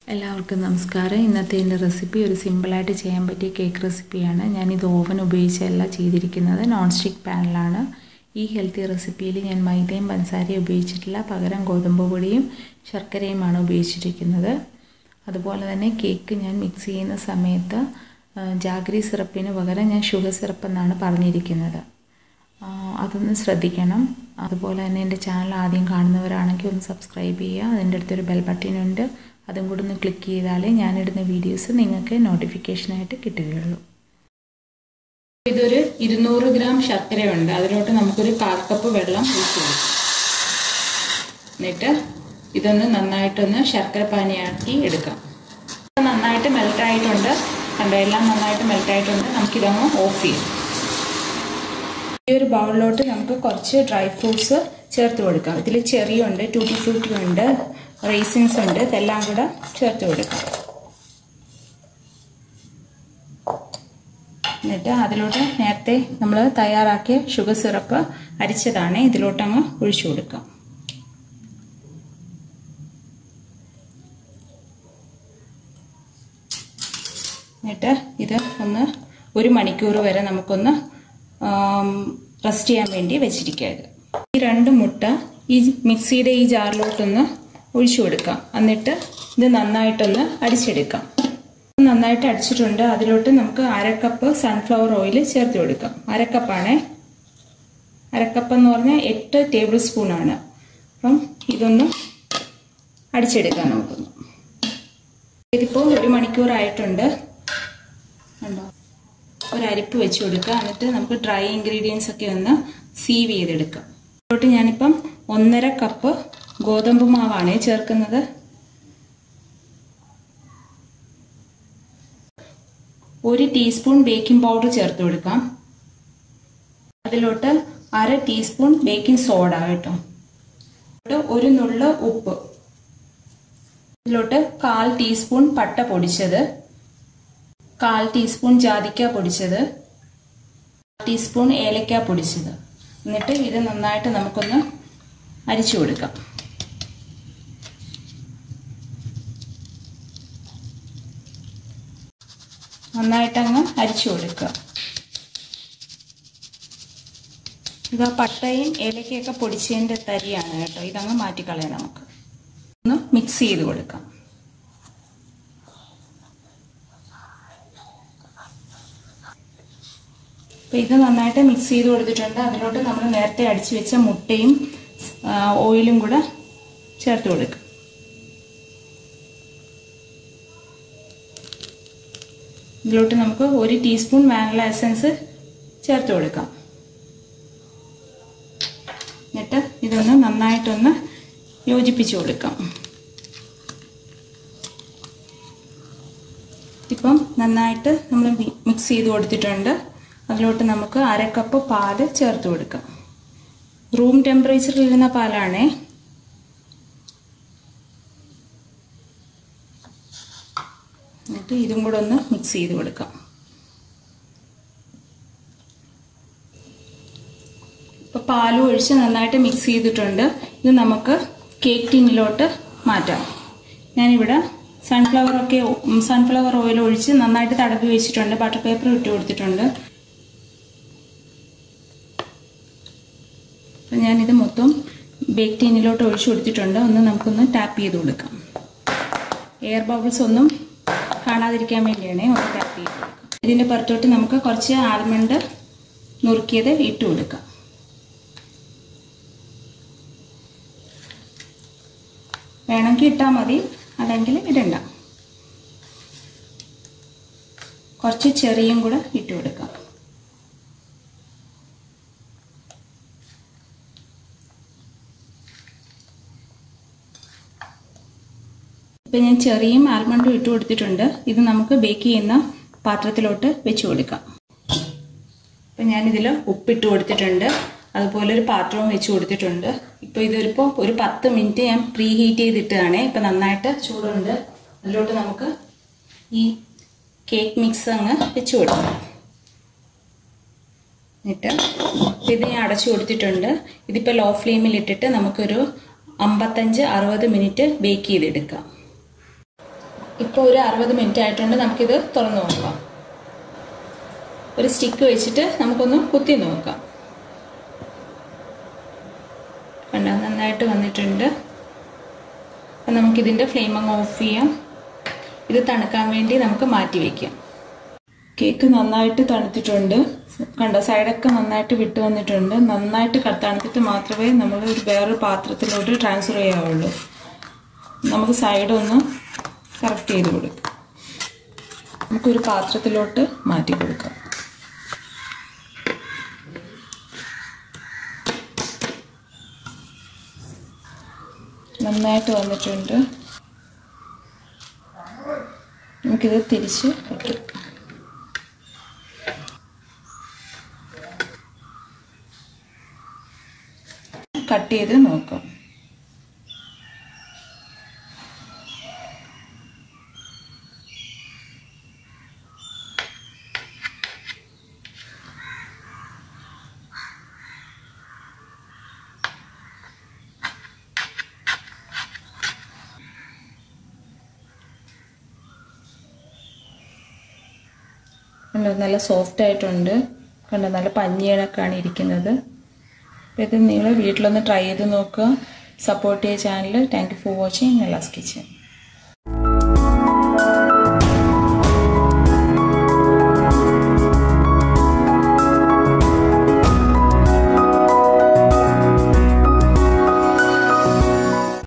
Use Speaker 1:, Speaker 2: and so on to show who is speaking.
Speaker 1: എല്ലാവർക്കും നമസ്കാരം ഇന്നത്തെ എൻ്റെ റെസിപ്പി ഒരു സിമ്പിളായിട്ട് ചെയ്യാൻ പറ്റിയ കേക്ക് റെസിപ്പിയാണ് ഞാനിത് ഓവൻ ഉപയോഗിച്ചല്ല ചെയ്തിരിക്കുന്നത് നോൺ സ്റ്റിക്ക് പാനിലാണ് ഈ ഹെൽത്തി റെസിപ്പിയിൽ ഞാൻ മൈദയും പഞ്ചസാരയും ഉപയോഗിച്ചിട്ടില്ല പകരം ഗോതമ്പ് പൊടിയും ശർക്കരയുമാണ് ഉപയോഗിച്ചിരിക്കുന്നത് അതുപോലെ തന്നെ കേക്ക് ഞാൻ മിക്സ് ചെയ്യുന്ന സമയത്ത് ജാഗ്രി സിറപ്പിന് പകരം ഞാൻ ഷുഗർ സിറപ്പ് എന്നാണ് പറഞ്ഞിരിക്കുന്നത് അതൊന്ന് ശ്രദ്ധിക്കണം അതുപോലെ തന്നെ എൻ്റെ ചാനൽ ആദ്യം കാണുന്നവരാണെങ്കിൽ ഒന്ന് സബ്സ്ക്രൈബ് ചെയ്യുക അതിൻ്റെ അടുത്തൊരു ബെൽ ബട്ടനുണ്ട് അതും കൂടി ഒന്ന് ക്ലിക്ക് ചെയ്താലേ ഞാനിടുന്ന വീഡിയോസ് നിങ്ങൾക്ക് നോട്ടിഫിക്കേഷനായിട്ട് കിട്ടുകയുള്ളൂ
Speaker 2: ഇതൊരു ഇരുന്നൂറ് ഗ്രാം ശർക്കരയുണ്ട് അതിലോട്ട് നമുക്കൊരു കാൽ കപ്പ് വെള്ളം ഒഴിച്ചു കൊടുക്കാം എന്നിട്ട് ഇതൊന്ന് നന്നായിട്ടൊന്ന് ശർക്കര പാനിയാക്കി എടുക്കാം നന്നായിട്ട് മെൽറ്റായിട്ടുണ്ട് കണ്ടോ എല്ലാം നന്നായിട്ട് മെൽറ്റായിട്ടുണ്ട് നമുക്കിതങ്ങ് ഓഫ് ചെയ്യാം ഈ ഒരു ബൗളിലോട്ട് നമുക്ക് കുറച്ച് ഡ്രൈ ഫ്രൂട്ട്സ് ചേർത്ത് കൊടുക്കാം ഇതിൽ ചെറിയുണ്ട് ടൂട്ടി ഫ്രൂട്ടി ഉണ്ട് റേസിൻസ് ഉണ്ട് ഇതെല്ലാം കൂടെ ചേർത്ത് കൊടുക്കാം എന്നിട്ട് അതിലോട്ട് നേരത്തെ നമ്മൾ തയ്യാറാക്കിയ ഷുഗർ സിറപ്പ് അരിച്ചതാണ് ഇതിലോട്ടങ്ങ് ഒഴിച്ചു കൊടുക്കാം എന്നിട്ട് ഇത് ഒന്ന് ഒരു മണിക്കൂർ വരെ നമുക്കൊന്ന് റെസ്റ്റ് ചെയ്യാൻ വേണ്ടി വെച്ചിരിക്കുക ഈ രണ്ട് മുട്ട ഈ മിക്സിയുടെ ഈ ജാറിലോട്ടൊന്ന് ഒഴിച്ചു കൊടുക്കാം എന്നിട്ട് ഇത് നന്നായിട്ടൊന്ന് അടിച്ചെടുക്കാം നന്നായിട്ട് അടിച്ചിട്ടുണ്ട് അതിലോട്ട് നമുക്ക് അരക്കപ്പ് സൺഫ്ലവർ ഓയിൽ ചേർത്ത് കൊടുക്കാം അരക്കപ്പാണേ അരക്കപ്പ് എന്ന് പറഞ്ഞാൽ എട്ട് ടേബിൾ സ്പൂണാണ് അപ്പം ഇതൊന്ന് അടിച്ചെടുക്കാം നമുക്കൊന്ന് ഇതിപ്പോൾ ഒരു മണിക്കൂറായിട്ടുണ്ട് ഉണ്ടോ ഒരു അരിപ്പ് വെച്ച് കൊടുക്കുക എന്നിട്ട് നമുക്ക് ഡ്രൈ ഇൻഗ്രീഡിയൻസ് ഒക്കെ ഒന്ന് സീവ് ചെയ്തെടുക്കാം അതിലോട്ട് ഞാനിപ്പം ഒന്നര കപ്പ് ഗോതമ്പ് മാവാണ് ചേർക്കുന്നത് ഒരു ടീസ്പൂൺ ബേക്കിംഗ് പൗഡർ ചേർത്ത് കൊടുക്കാം അതിലോട്ട് അര ടീസ്പൂൺ ബേക്കിംഗ് സോഡ കേട്ടോ ഒരു നുള്ള ഉപ്പ് ഇതിലോട്ട് കാൽ ടീസ്പൂൺ പട്ട പൊടിച്ചത് കാൽ ടീസ്പൂൺ ജാതിക്ക പൊടിച്ചത് ടീസ്പൂൺ ഏലക്ക പൊടിച്ചത് എന്നിട്ട് ഇത് നന്നായിട്ട് നമുക്കൊന്ന് അരിച്ചു കൊടുക്കാം നന്നായിട്ടങ്ങ് അരിച്ചു കൊടുക്കുക ഇത് പട്ടയും ഏലക്കയൊക്കെ പൊടിച്ചതിൻ്റെ തരിയാണ് കേട്ടോ ഇതങ്ങ് മാറ്റിക്കളയാം നമുക്ക് ഒന്ന് മിക്സ് ചെയ്ത് കൊടുക്കാം അപ്പോൾ ഇത് നന്നായിട്ട് മിക്സ് ചെയ്ത് കൊടുത്തിട്ടുണ്ട് അതിലോട്ട് നമ്മൾ നേരത്തെ അടിച്ചു വെച്ച മുട്ടയും ഓയിലും കൂടെ ചേർത്ത് കൊടുക്കുക ഇതിലോട്ട് നമുക്ക് ഒരു ടീസ്പൂൺ വാനില എസൻസ് ചേർത്ത് കൊടുക്കാം എന്നിട്ട് ഇതൊന്ന് നന്നായിട്ടൊന്ന് യോജിപ്പിച്ച് കൊടുക്കാം ഇപ്പം നന്നായിട്ട് നമ്മൾ മിക്സ് ചെയ്ത് കൊടുത്തിട്ടുണ്ട് അതിലോട്ട് നമുക്ക് അര കപ്പ് പാല് ചേർത്ത് കൊടുക്കാം റൂം ടെമ്പറേച്ചറിൽ ഇരുന്ന പാലാണേ എന്നിട്ട് ഇതും കൂടെ ഒന്ന് മിക്സ് ചെയ്ത് കൊടുക്കാം ഇപ്പോൾ പാലും ഒഴിച്ച് നന്നായിട്ട് മിക്സ് ചെയ്തിട്ടുണ്ട് ഇത് നമുക്ക് കേക്ക് ടിന്നിലോട്ട് മാറ്റാം ഞാനിവിടെ സൺഫ്ലവർ ഒക്കെ സൺഫ്ലവർ ഓയിൽ ഒഴിച്ച് നന്നായിട്ട് തടവി വെച്ചിട്ടുണ്ട് ബട്ടർ പേപ്പർ ഇട്ട് കൊടുത്തിട്ടുണ്ട് അപ്പം ഞാനിത് മൊത്തം ബേക്ക് ടീനിലോട്ട് ഒഴിച്ചു കൊടുത്തിട്ടുണ്ട് ഒന്ന് നമുക്കൊന്ന് ടാപ്പ് ചെയ്ത് കൊടുക്കാം എയർ ബബിൾസ് ഒന്നും കാണാതിരിക്കാൻ വേണ്ടിയാണ് ഒന്ന് ടാപ്പ് ചെയ്ത് കൊടുക്കാം ഇതിൻ്റെ പുറത്തോട്ട് നമുക്ക് കുറച്ച് ആൽമണ്ട് നുറുക്കിയത് ഇട്ട് കൊടുക്കാം വേണമെങ്കിൽ ഇട്ടാൽ മതി അല്ലെങ്കിൽ ഇടണ്ട കുറച്ച് ചെറിയും കൂടെ ഇട്ട് കൊടുക്കാം ഇപ്പം ഞാൻ ചെറിയും ആൽമണ്ടും ഇട്ട് കൊടുത്തിട്ടുണ്ട് ഇത് നമുക്ക് ബേക്ക് ചെയ്യുന്ന പാത്രത്തിലോട്ട് വെച്ച് കൊടുക്കാം ഇപ്പം ഞാനിതിൽ ഉപ്പിട്ട് കൊടുത്തിട്ടുണ്ട് അതുപോലെ ഒരു പാത്രവും വെച്ച് കൊടുത്തിട്ടുണ്ട് ഇപ്പോൾ ഇതൊരിപ്പോൾ ഒരു പത്ത് മിനിറ്റ് ഞാൻ പ്രീ ഹീറ്റ് ചെയ്തിട്ടാണ് ഇപ്പം നന്നായിട്ട് ചൂടുണ്ട് അതിലോട്ട് നമുക്ക് ഈ കേക്ക് മിക്സ് അങ്ങ് വെച്ച് കൊടുക്കാം എന്നിട്ട് ഇത് ഞാൻ അടച്ചു കൊടുത്തിട്ടുണ്ട് ഇതിപ്പോൾ ലോ ഫ്ലെയിമിൽ ഇട്ടിട്ട് നമുക്കൊരു അമ്പത്തഞ്ച് അറുപത് മിനിറ്റ് ബേക്ക് ചെയ്തെടുക്കാം ഇപ്പോൾ ഒരു അറുപത് മിനിറ്റ് ആയിട്ടുണ്ട് നമുക്കിത് തുറന്നു നോക്കാം ഒരു സ്റ്റിക്ക് വെച്ചിട്ട് നമുക്കൊന്ന് കുത്തി നോക്കാം കണ്ട നന്നായിട്ട് വന്നിട്ടുണ്ട് അപ്പം നമുക്കിതിൻ്റെ ഫ്ലെയിം അങ്ങ് ഓഫ് ചെയ്യാം ഇത് തണുക്കാൻ വേണ്ടി നമുക്ക് മാറ്റി വയ്ക്കാം കേക്ക് നന്നായിട്ട് തണുത്തിട്ടുണ്ട് കണ്ട സൈഡൊക്കെ നന്നായിട്ട് വിട്ടു വന്നിട്ടുണ്ട് നന്നായിട്ട് തണുത്തിട്ട് മാത്രമേ നമ്മൾ ഒരു വേറൊരു പാത്രത്തിലോട്ട് ട്രാൻസ്ഫർ ചെയ്യാവുള്ളൂ നമുക്ക് സൈഡൊന്ന് കറക്റ്റ് ചെയ്ത് കൊടുക്കാം നമുക്കൊരു പാത്രത്തിലോട്ട് മാറ്റി കൊടുക്കാം നന്നായിട്ട് വന്നിട്ടുണ്ട് നമുക്കിത് തിരിച്ച് വയ്ക്കാം കട്ട് ചെയ്ത് നോക്കാം കണ്ടോ നല്ല സോഫ്റ്റ് ആയിട്ടുണ്ട് കണ്ടോ നല്ല പഞ്ഞിയണക്കാണ് ഇരിക്കുന്നത് അപ്പോൾ ഇത് നിങ്ങൾ വീട്ടിലൊന്ന് ട്രൈ ചെയ്ത് നോക്കുക സപ്പോർട്ട് ചെയ്യുക channel thank you for watching Nella's kitchen